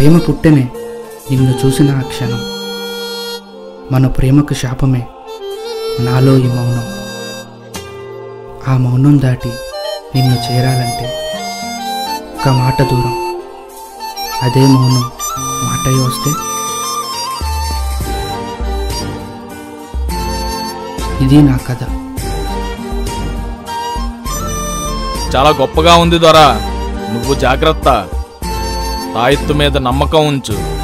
ప్రేమ పుట్టెనే నిన్ను చూసిన ఆ క్షణం మన ప్రేమకు శాపమే నాలో ఈ మౌనం ఆ మౌనం దాటి నిన్ను చేరాలంటే ఒక మాట దూరం అదే మౌనం మాటై వస్తే ఇది నా కథ చాలా గొప్పగా ఉంది దొరా నువ్వు జాగ్రత్త తాయెత్తు మీద నమ్మకం ఉంచు